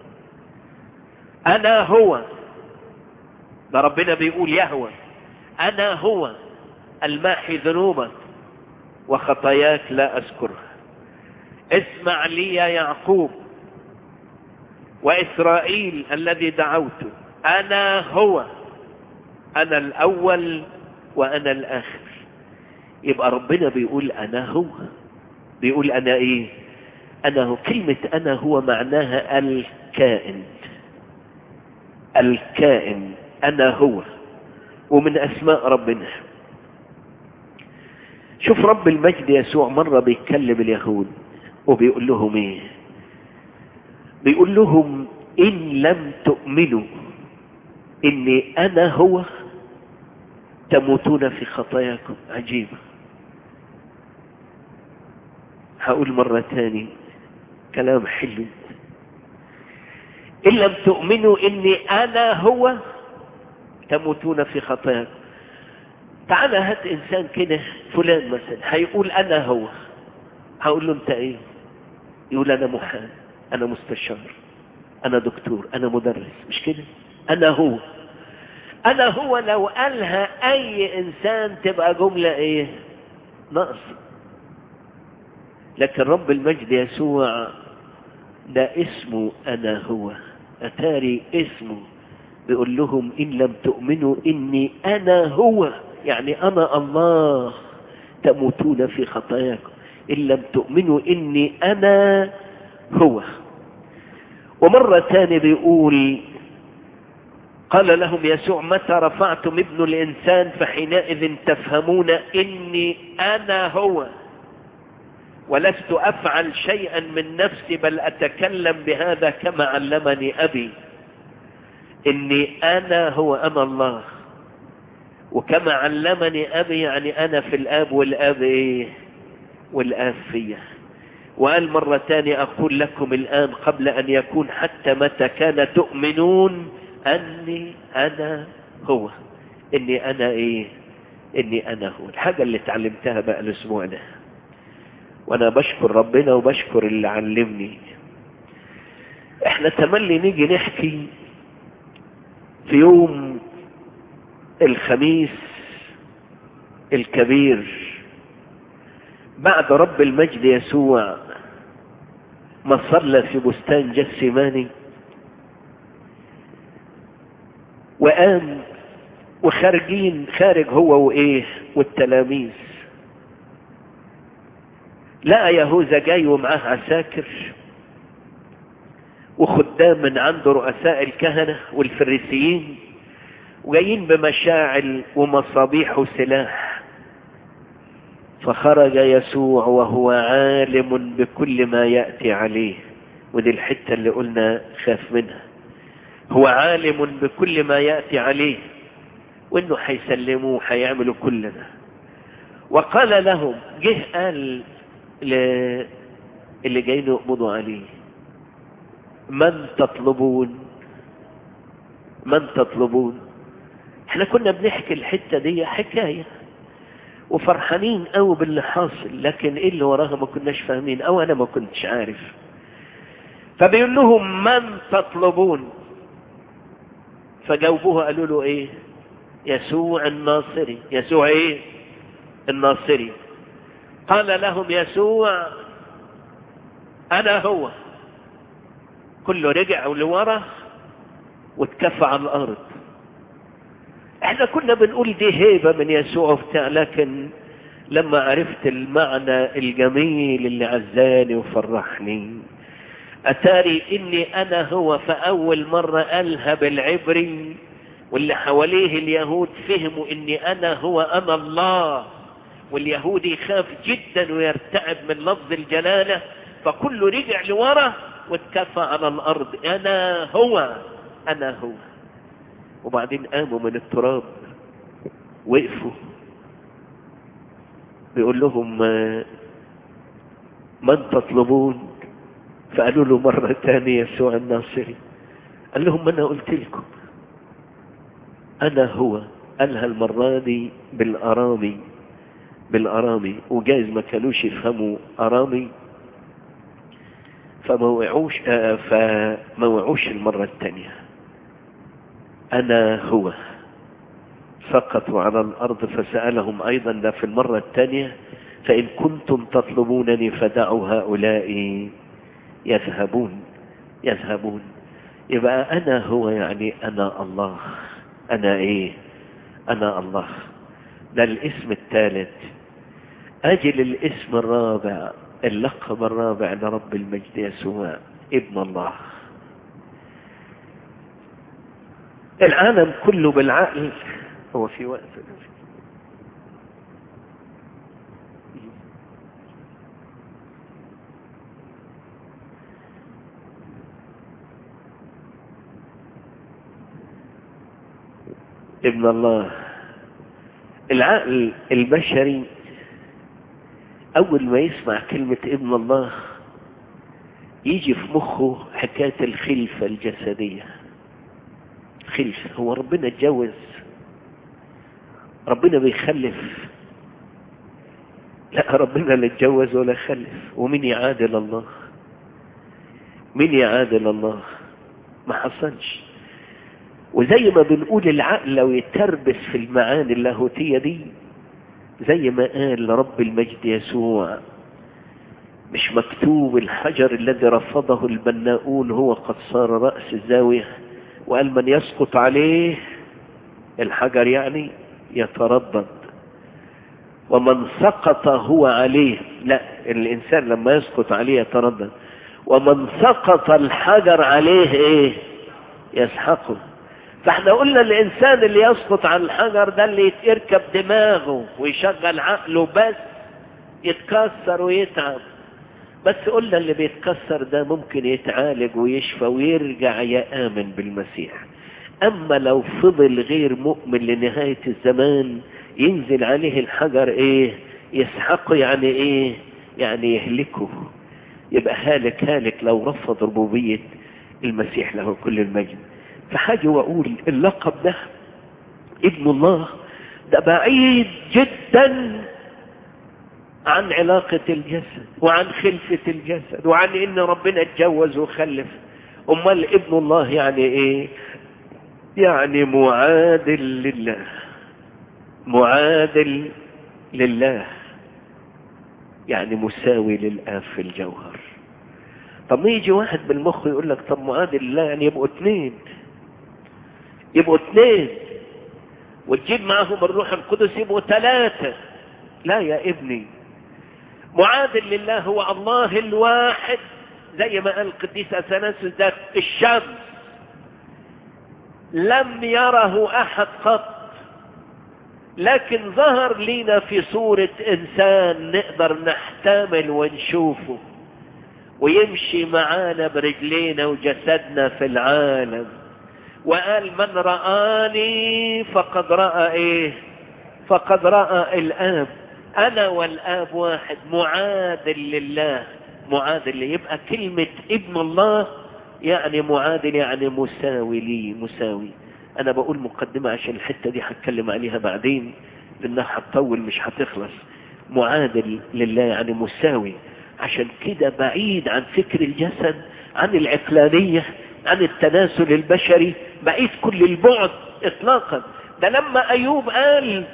أنا هو ده ربنا بيقول يهوى أنا هو الماحي ذنوبك وخطاياك لا أذكرها اسمع لي يا يعقوب وإسرائيل الذي دعوته أنا هو أنا الأول وأنا الآخر يبقى ربنا بيقول أنا هو بيقول انا ايه انا هو كلمة انا هو معناها الكائن الكائن انا هو ومن اسماء ربنا شوف رب المجد يسوع مرة بيتكلم اليهود وبيقول لهم ايه بيقول لهم ان لم تؤمنوا اني انا هو تموتون في خطاياكم عجيبه هقول مرة تاني كلام حلو إن لم تؤمنوا إني أنا هو تموتون في خطاياكم تعال هات إنسان كده فلان مثلا هيقول أنا هو هقول له أنت إيه يقول أنا محامي أنا مستشار أنا دكتور أنا مدرس مش كده أنا هو أنا هو لو قالها أي إنسان تبقى جملة إيه نقص لكن رب المجد يسوع ده اسمه أنا هو أتاري اسمه بيقول لهم إن لم تؤمنوا إني أنا هو يعني أنا الله تموتون في خطاياكم إن لم تؤمنوا إني أنا هو ومرة ثانية بيقول قال لهم يسوع متى رفعتم ابن الإنسان فحينئذ تفهمون إني أنا هو ولست أفعل شيئا من نفسي بل أتكلم بهذا كما علمني أبي اني انا هو انا الله وكما علمني ابي يعني انا في الاب والاب ايه والاب فيا وقال مرة تانية اقول لكم الان قبل ان يكون حتى متى كان تؤمنون اني انا هو اني انا ايه اني انا هو الحاجة اللي اتعلمتها بقى الاسبوع ده وانا بشكر ربنا وبشكر اللي علمني احنا تملي نيجي نحكي في يوم الخميس الكبير بعد رب المجد يسوع ما صلى في بستان جسماني وقام وخارجين خارج هو وايه والتلاميذ لقى يهوذا جاي ومعاه عساكر وخدام من عنده رؤساء الكهنة والفريسيين وجايين بمشاعل ومصابيح وسلاح فخرج يسوع وهو عالم بكل ما يأتي عليه ودي الحتة اللي قلنا خاف منها هو عالم بكل ما يأتي عليه وانه حيسلموه حيعملوا كل ده وقال لهم جه قال اللي جايين يقبضوا عليه من تطلبون من تطلبون احنا كنا بنحكي الحتة دي حكاية وفرحانين قوي باللي حاصل لكن ايه اللي وراها ما كناش فاهمين او انا ما كنتش عارف فبيقول لهم من تطلبون فجاوبوها قالوا له ايه يسوع الناصري يسوع ايه الناصري قال لهم يسوع انا هو كله رجع لورا واتكفى على الارض احنا كنا بنقول دي هيبة من يسوع وبتاع لكن لما عرفت المعنى الجميل اللي عزاني وفرحني اتاري اني انا هو فاول مرة قالها بالعبري واللي حواليه اليهود فهموا اني انا هو انا الله واليهودي يخاف جدا ويرتعب من لفظ الجلالة فكله رجع لورا واتكفى على الارض انا هو انا هو وبعدين قاموا من التراب وقفوا بيقول لهم من تطلبون فقالوا له مرة تانية يسوع الناصري قال لهم انا قلت لكم انا هو قالها المرة دي بالارامي بالارامي وجايز ما كانوش يفهموا ارامي فما وعوش آه فما وعوش المرة الثانية أنا هو سقطوا على الأرض فسألهم أيضا ده في المرة الثانية فإن كنتم تطلبونني فدعوا هؤلاء يذهبون يذهبون يبقى أنا هو يعني أنا الله أنا إيه أنا الله ده الاسم الثالث أجل الاسم الرابع اللقب الرابع لرب المجد يسوع ابن الله العالم كله بالعقل هو في وقت ابن الله العقل البشري أول ما يسمع كلمة ابن الله يجي في مخه حكاية الخلفة الجسدية خلفة هو ربنا اتجوز ربنا بيخلف لا ربنا لا اتجوز ولا خلف ومين يعادل الله مين يعادل الله ما حصلش وزي ما بنقول العقل لو يتربس في المعاني اللاهوتية دي زي ما قال رب المجد يسوع مش مكتوب الحجر الذي رفضه البناؤون هو قد صار رأس الزاوية وقال من يسقط عليه الحجر يعني يتردد ومن سقط هو عليه لا الإنسان لما يسقط عليه يتردد ومن سقط الحجر عليه ايه يسحقه فاحنا قلنا الانسان اللي يسقط على الحجر ده اللي يركب دماغه ويشغل عقله بس يتكسر ويتعب بس قلنا اللي بيتكسر ده ممكن يتعالج ويشفى ويرجع يآمن بالمسيح اما لو فضل غير مؤمن لنهاية الزمان ينزل عليه الحجر ايه يسحقه يعني ايه يعني يهلكه يبقى هالك هالك لو رفض ربوبية المسيح له كل المجد فحاجة واقول اللقب ده ابن الله ده بعيد جدا عن علاقة الجسد وعن خلفة الجسد وعن ان ربنا اتجوز وخلف امال ابن الله يعني ايه يعني معادل لله معادل لله يعني مساوي للآب في الجوهر طب ما يجي واحد بالمخ يقول لك طب معادل لله يعني يبقوا اثنين يبقوا اثنين وتجيب معهم الروح القدس يبقوا ثلاثة لا يا ابني معادل لله هو الله الواحد زي ما قال القديس اثناسيوس ده الشمس لم يره احد قط لكن ظهر لنا في صورة انسان نقدر نحتمل ونشوفه ويمشي معانا برجلينا وجسدنا في العالم وقال من رآني فقد رأى ايه فقد رأى الآب أنا والآب واحد معادل لله معادل لي يبقى كلمة ابن الله يعني معادل يعني مساوي لي مساوي أنا بقول مقدمة عشان الحتة دي هتكلم عليها بعدين لأنها هتطول مش هتخلص معادل لله يعني مساوي عشان كده بعيد عن فكر الجسد عن العقلانية عن التناسل البشري بعيد كل البعد اطلاقا ده لما ايوب قال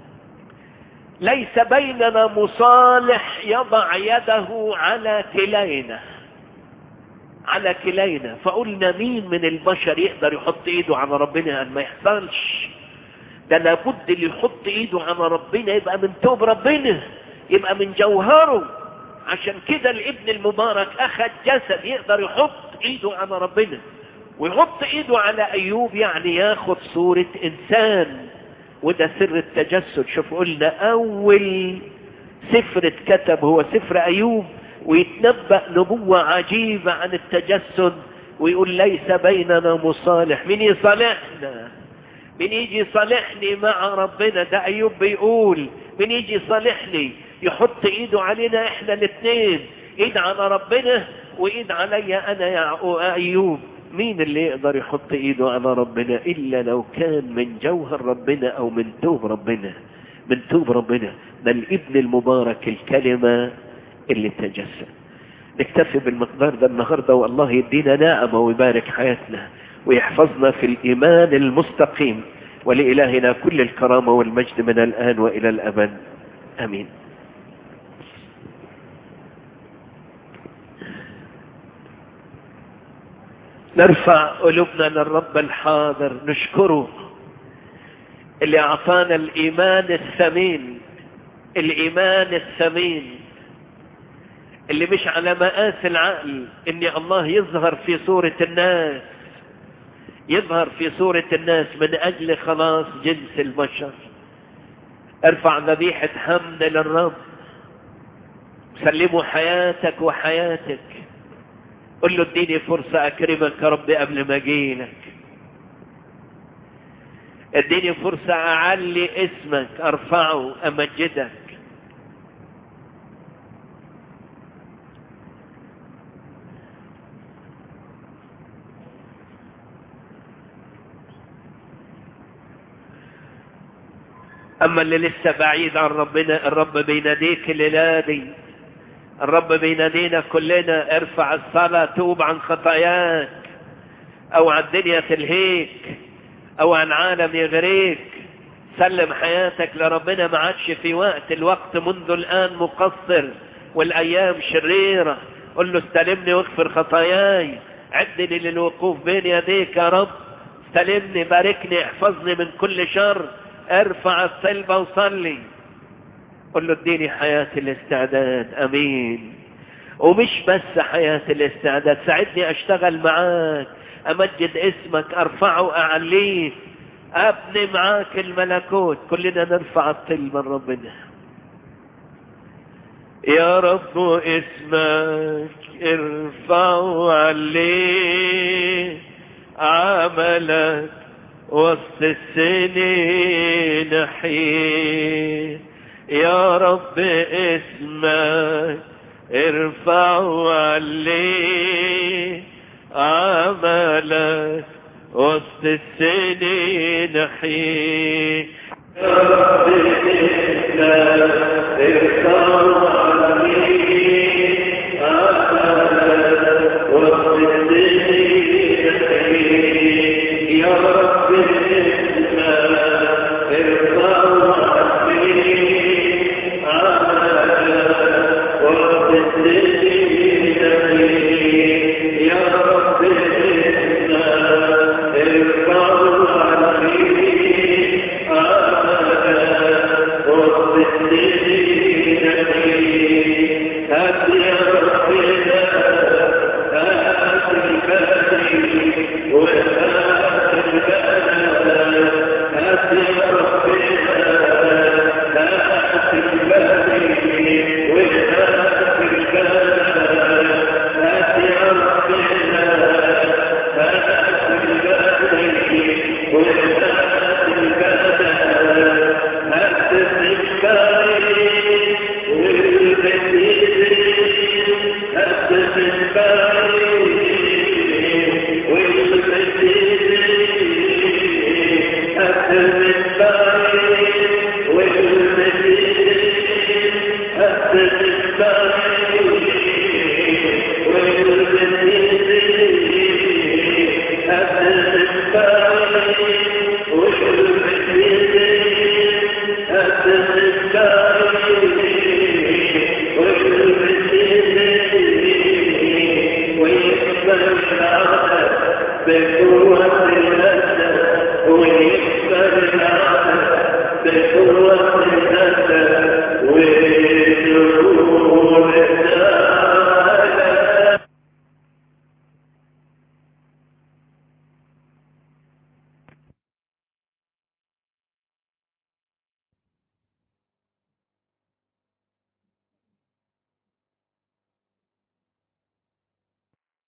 ليس بيننا مصالح يضع يده على كلينا على كلينا فقلنا مين من البشر يقدر يحط ايده على ربنا ان ما يحصلش ده لابد اللي يحط ايده على ربنا يبقى من توب ربنا يبقى من جوهره عشان كده الابن المبارك اخذ جسد يقدر يحط ايده على ربنا ويحط ايده على ايوب يعني ياخد صورة انسان وده سر التجسد شوف قلنا اول سفر اتكتب هو سفر ايوب ويتنبأ نبوة عجيبة عن التجسد ويقول ليس بيننا مصالح مين يصالحنا مين يجي يصالحني مع ربنا ده ايوب بيقول مين يجي يصالحني يحط ايده علينا احنا الاثنين ايد على ربنا وايد عليا انا يا ايوب مين اللي يقدر يحط ايده على ربنا الا لو كان من جوهر ربنا او من توب ربنا من توب ربنا ده الابن المبارك الكلمة اللي تجسد نكتفي بالمقدار ده النهاردة والله يدينا نعمة ويبارك حياتنا ويحفظنا في الإيمان المستقيم ولإلهنا كل الكرامة والمجد من الآن وإلى الأبد أمين نرفع قلوبنا للرب الحاضر نشكره اللي أعطانا الإيمان الثمين الإيمان الثمين اللي مش على مقاس العقل ان الله يظهر في صورة الناس يظهر في صورة الناس من اجل خلاص جنس البشر ارفع ذبيحة حمد للرب سلموا حياتك وحياتك قل له اديني فرصة اكرمك يا رب قبل ما اجيلك اديني فرصة اعلي اسمك ارفعه امجدك اما اللي لسه بعيد عن ربنا الرب بيناديك الليله دي الرب بينادينا كلنا ارفع الصلاة توب عن خطاياك او عن دنيا تلهيك او عن عالم يغريك سلم حياتك لربنا ما عادش في وقت الوقت منذ الان مقصر والايام شريرة قل له استلمني واغفر خطاياي عدني للوقوف بين يديك يا رب استلمني باركني احفظني من كل شر ارفع الصلبة وصلي قل له اديني حياة الاستعداد امين ومش بس حياة الاستعداد ساعدني اشتغل معاك امجد اسمك ارفعه اعليه ابني معاك الملكوت كلنا نرفع الطلب من ربنا يا رب اسمك ارفع عليه عملك وسط السنين حين يا رب اسمك ارفع وعلي عملك وسط السنين حين يا رب اسمك ارفع وعلي عملك وسط السنين حين يا رب اسمك ارفع وعلي Thank you.